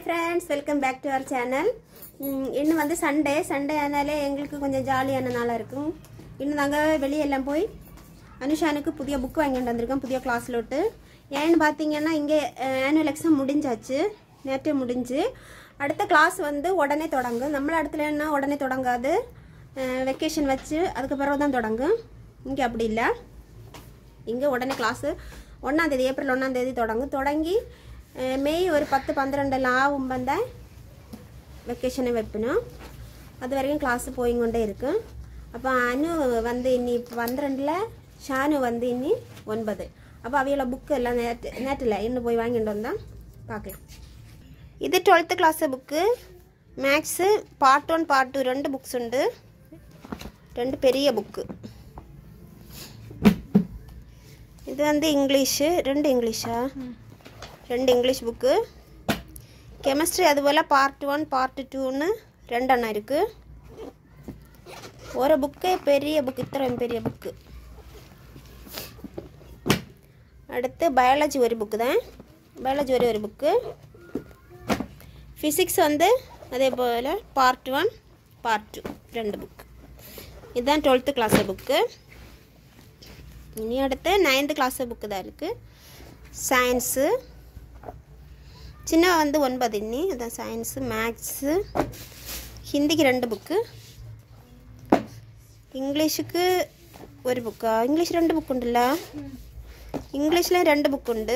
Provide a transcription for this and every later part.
friends welcome back to our channel இன்னும் வந்து Sunday Sunday ஆனாலே எங்களுக்கு கொஞ்சம் ஜாலியான நாளாக இருக்கும் இன்னும் நாங்கள் வெளியெல்லாம் போய் அனுஷானுக்கு புதிய புக் வாங்கிட்டு வந்திருக்கோம் புதிய கிளாஸில் விட்டு ஏன்னு பார்த்தீங்கன்னா இங்கே ஆனுவல் எக்ஸாம் முடிஞ்சாச்சு நேற்றே முடிஞ்சு அடுத்த கிளாஸ் வந்து உடனே தொடங்கும் நம்மள இடத்துல என்ன உடனே தொடங்காது வெக்கேஷன் வச்சு அதுக்கு பிறகு தான் தொடங்கும் இங்கே அப்படி இல்லை இங்கே உடனே கிளாஸு ஒன்றாந்தேதி ஏப்ரல் ஒன்றாந்தேதி தொடங்கும் தொடங்கி அஹ், மே ஒரு பத்து பன்னிரெண்டெல்லாம் ஆகும் வந்தால் வெக்கேஷனை வைப்பணும் அது வரைக்கும் கிளாஸ் போய்கொண்டே இருக்கும் அப்போ அனு வந்து இன்னி பன்னிரெண்டில் ஷானு வந்து இன்னி ஒன்பது அப்போ அவையோட புக்கு எல்லாம் நேற்று நேற்றில் இன்னும் போய் வாங்கிட்டு வந்தால் பார்க்கலாம் இது twelfth class book maths part one part two ரெண்டு புக்ஸ் உண்டு ரெண்டு பெரிய புக்கு இது வந்து இங்கிலீஷு ரெண்டு இங்கிலீஷா ரெண்டு இங்கிலீஷ் புக்கு கெமிஸ்ட்ரி அதுபோல் பார்ட் ஒன் பார்ட் டூன்னு ரெண்டெண்ணம் இருக்குது ஒரு புக்கே பெரிய புக்கு இத்தனை பெரிய புக்கு அடுத்து பயாலஜி ஒரு புக்கு தான் பயாலஜி ஒரே ஒரு புக்கு ஃபிசிக்ஸ் வந்து அதே போல் பார்ட் ஒன் பார்ட் டூ ரெண்டு புக்கு இதுதான் டுவெல்த்து கிளாஸ் புக்கு இனி அடுத்து நைன்த்து கிளாஸ் புக்கு தான் இருக்குது சயின்ஸு சின்ன வந்து ஒன்பது இன்னி அதான் சயின்ஸு மேக்ஸு ஹிந்திக்கு ரெண்டு புக்கு இங்கிலீஷுக்கு ஒரு புக்கா இங்கிலீஷ் ரெண்டு புக் உண்டுல்ல இங்கிலீஷில் ரெண்டு புக் உண்டு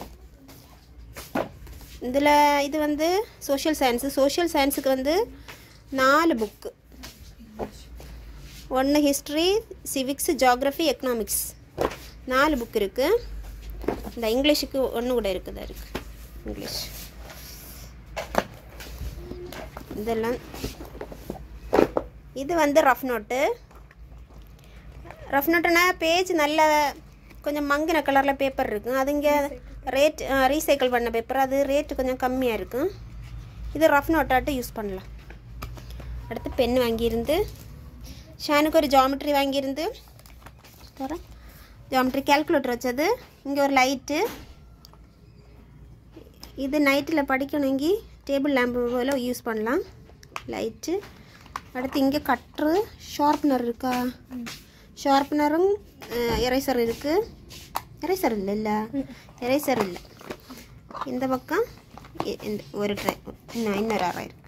இதில் இது வந்து சோஷியல் சயின்ஸு சோஷியல் சயின்ஸுக்கு வந்து நாலு புக்கு ஒன்று ஹிஸ்ட்ரி சிவிக்ஸ் ஜாகிரஃபி எக்கனாமிக்ஸ் நாலு புக் இருக்குது இந்த இங்கிலீஷுக்கு ஒன்று கூட இருக்குதா இருக்குது இங்கிலீஷ் இதெல்லாம் இது வந்து ரஃப் நோட்டு ரஃப் நோட்டுனா பேஜ் நல்ல கொஞ்சம் மங்கின கலரில் பேப்பர் இருக்கும் அது இங்கே ரேட் ரீசைக்கிள் பண்ண பேப்பர் அது ரேட்டு கொஞ்சம் கம்மியாக இருக்கும் இது ரஃப் நோட்டாட்டு யூஸ் பண்ணலாம் அடுத்து பென் வாங்கியிருந்து ஷானுக்கு ஒரு ஜாமெட்ரி வாங்கியிருந்து தரேன் ஜாமெட்ரி கேல்குலேட்டர் வச்சது இங்கே ஒரு லைட்டு இது நைட்டில் படிக்கணுங்கி டேபிள் லேம்பு போல் யூஸ் பண்ணலாம் லைட்டு அடுத்து இங்கே கட்ரு ஷார்ப்னர் இருக்கா ஷார்ப்னரும் எரேசர் இருக்குது எரேசர் இல்லை இல்லை எரேசர் இல்லை இந்த பக்கம் இ- இந்த ஒரு ட்ரை இன்னும் இன்னொரு அரை இருக்கு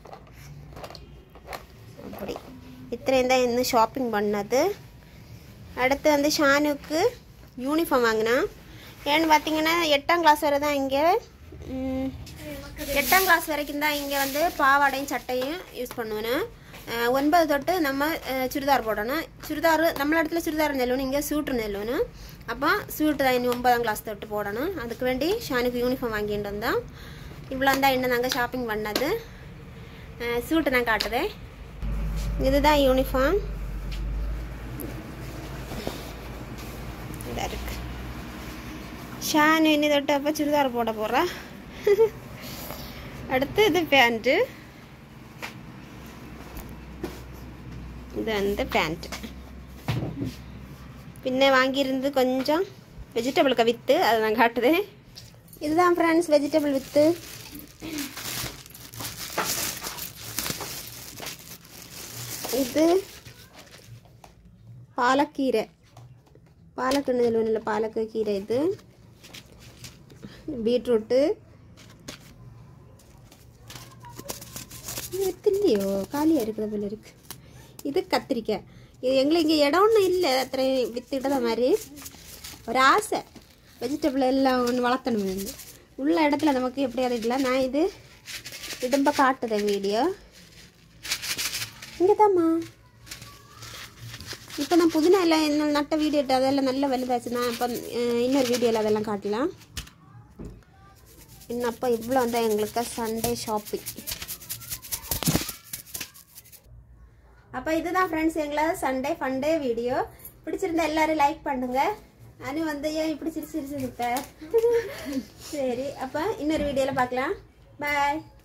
அப்படி இத்தனையும் தான் இன்னும் ஷாப்பிங் பண்ணது அடுத்து வந்து ஷானுக்கு யூனிஃபார்ம் வாங்கினா ஏன்னு பார்த்தீங்கன்னா எட்டாம் கிளாஸ் வரை தான் இங்கே ம், எட்டாம் கிளாஸ் வரைக்கும் தான் இங்கே வந்து பாவாடையும் சட்டையும் யூஸ் பண்ணுவேன் அஹ், ஒன்பது தொட்டு நம்ம அஹ், சுடிதார் போடணும் சுடிதார் நம்மள இடத்துல சுடிதார் நெல்லணும் இங்கே சூட்ரு நெல்லணும் அப்போ சூட்டு தான் இனி ஒன்பதாம் கிளாஸ் தொட்டு போடணும் அதுக்கு வேண்டி ஷானுக்கு யூனிஃபார்ம் வாங்கிட்டு வந்தோம் இவ்வளோ தான் இன்னும் நாங்கள் ஷாப்பிங் பண்ணது சூட்டு நான் காட்டுதேன் இதுதான் யூனிஃபார்ம் இதாக இருக்கு ஷானு இன்னி தொட்டு அப்போ சுடிதார் போட போகிறா அடுத்து இது பேண்ட்டு இது வந்து பேண்ட் பின்ன வாங்கியிருந்து கொஞ்சம் வெஜிடபிள் வித்து அதை நான் காட்டுதேன் இதுதான் ஃப்ரெண்ட்ஸ் வெஜிடபிள் வித்து இது பாலக்கீரை பாலக்கண்ணு இல்லை பாலக்கு கீரை இது பீட்ரூட்டு எத்தில்லையோ காலியாக இருக்கிற போல இருக்கு இது கத்திரிக்காய் இது எங்களுக்கு இங்கே இடம் ஒன்றும் இல்லை அத்தனை வித்துக்கிட்டத மாதிரி ஒரு ஆசை வெஜிடபிள் எல்லாம் ஒன்று வளர்த்தணும் உள்ள இடத்துல நமக்கு எப்படியாவது இல்லை நான் இது இடும்ப காட்டுதேன் வீடியோ இங்கே தாம்மா இப்போ நான் புதினா எல்லாம் என்ன நட்ட வீடியோ எடுத்து அதெல்லாம் நல்லா வலுதாச்சு நான் இப்போ அஹ், இன்னொரு வீடியோவில் அதெல்லாம் காட்டலாம் இன்னும் அப்போ இவ்வளோ தான் எங்களுக்கு சண்டே ஷாப்பிங் அப்போ இதுதான் ஃப்ரெண்ட்ஸ் எங்களை சண்டே ஃபண்டே வீடியோ பிடிச்சிருந்தா எல்லாரும் லைக் பண்ணுங்க அனு வந்து ஏன் இப்படி சிரிச்சு சிரிச்சு இருக்க சரி அப்போ இன்னொரு வீடியோவில் பார்க்கலாம் பாய்